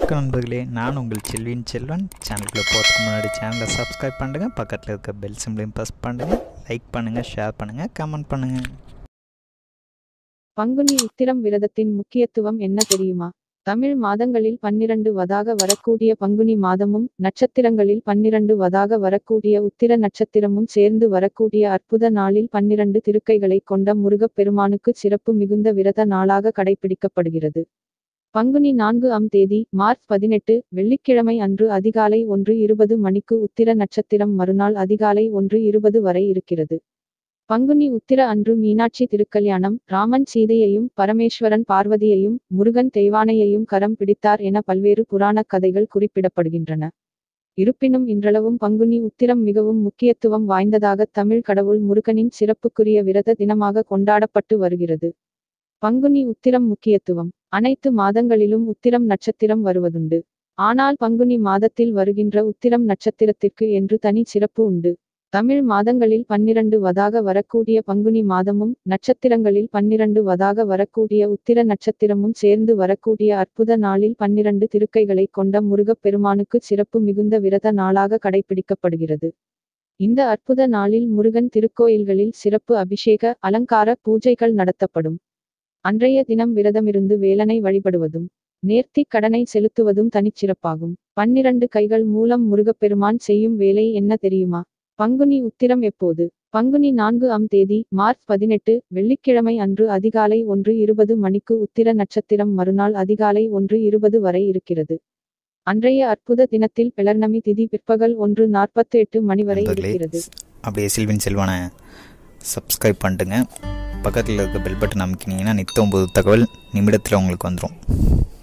வணக்கம் நண்பர்களே நான் உங்கள் செல்வின் செல்வன் சேனலுக்குள்ளே போகிறதுக்கு முன்னாடி சேனலை சப்ஸ்கிரைப் பண்ணுங்க பக்கத்தில் இருக்க பெல் சிம்லையும் ப்ரெஸ் பண்ணுங்கள் லைக் பண்ணுங்கள் ஷேர் பண்ணுங்கள் கமெண்ட் பண்ணுங்கள் பங்குனி உத்திரம் விரதத்தின் முக்கியத்துவம் என்ன தெரியுமா தமிழ் மாதங்களில் பன்னிரண்டு வதாக வரக்கூடிய பங்குனி மாதமும் நட்சத்திரங்களில் பன்னிரண்டு வதாக வரக்கூடிய உத்திர நட்சத்திரமும் சேர்ந்து வரக்கூடிய அற்புத நாளில் பன்னிரண்டு திருக்கைகளை கொண்ட முருகப் பெருமானுக்கு சிறப்பு மிகுந்த விரத நாளாக கடைபிடிக்கப்படுகிறது பங்குனி நான்கு அம் தேதி மார்ச் பதினெட்டு வெள்ளிக்கிழமை அன்று அதிகாலை ஒன்று இருபது மணிக்கு உத்திர நட்சத்திரம் மறுநாள் அதிகாலை ஒன்று இருபது வரை இருக்கிறது பங்குனி உத்திர அன்று மீனாட்சி திருக்கல்யாணம் ராமன் சீதையையும் பரமேஸ்வரன் பார்வதியையும் முருகன் தெய்வானையையும் கரம் பிடித்தார் என பல்வேறு புராணக் கதைகள் குறிப்பிடப்படுகின்றன இருப்பினும் இன்றளவும் பங்குனி உத்திரம் மிகவும் முக்கியத்துவம் வாய்ந்ததாக தமிழ் கடவுள் முருகனின் சிறப்புக்குரிய விரத தினமாக கொண்டாடப்பட்டு வருகிறது பங்குனி உத்திரம் முக்கியத்துவம் அனைத்து மாதங்களிலும் உத்திரம் நட்சத்திரம் வருவதுண்டு ஆனால் பங்குனி மாதத்தில் வருகின்ற உத்திரம் நட்சத்திரத்திற்கு என்று தனி சிறப்பு உண்டு தமிழ் மாதங்களில் பன்னிரண்டு வதாக வரக்கூடிய பங்குனி மாதமும் நட்சத்திரங்களில் பன்னிரண்டு வதாக வரக்கூடிய உத்திர நட்சத்திரமும் சேர்ந்து வரக்கூடிய அற்புத நாளில் பன்னிரண்டு திருக்கைகளை கொண்ட முருகப் பெருமானுக்கு சிறப்பு மிகுந்த விரத நாளாக கடைபிடிக்கப்படுகிறது இந்த அற்புத நாளில் முருகன் திருக்கோயில்களில் சிறப்பு அபிஷேக அலங்கார பூஜைகள் நடத்தப்படும் அன்றைய தினம் விரதமிருந்து வேலனை வழிபடுவதும் நேர்த்திக் கடனை செலுத்துவதும் தனிச்சிறப்பாகும் பன்னிரண்டு கைகள் மூலம் முருகப்பெருமான் செய்யும் வேலை என்ன தெரியுமா பங்குனி உத்திரம் எப்போது பங்குனி நான்கு அம் தேதி மார்ச் பதினெட்டு வெள்ளிக்கிழமை அன்று அதிகாலை ஒன்று இருபது மணிக்கு உத்திர நட்சத்திரம் மறுநாள் அதிகாலை ஒன்று இருபது வரை இருக்கிறது அன்றைய அற்புத தினத்தில் பிளர்ணமி திதி பிற்பகல் ஒன்று நாற்பத்தி எட்டு மணி வரை நண்பர்களே இருக்கிறது அப்படியே செல்வின் செல்வனை சப்ஸ்கிரைப் பண்ணிட்டுங்க பக்கத்தில் இருக்க பெல் பட்டன் அமைக்கினீங்கன்னா நித்தம் புது தகவல் நிமிடத்தில் உங்களுக்கு வந்துடும்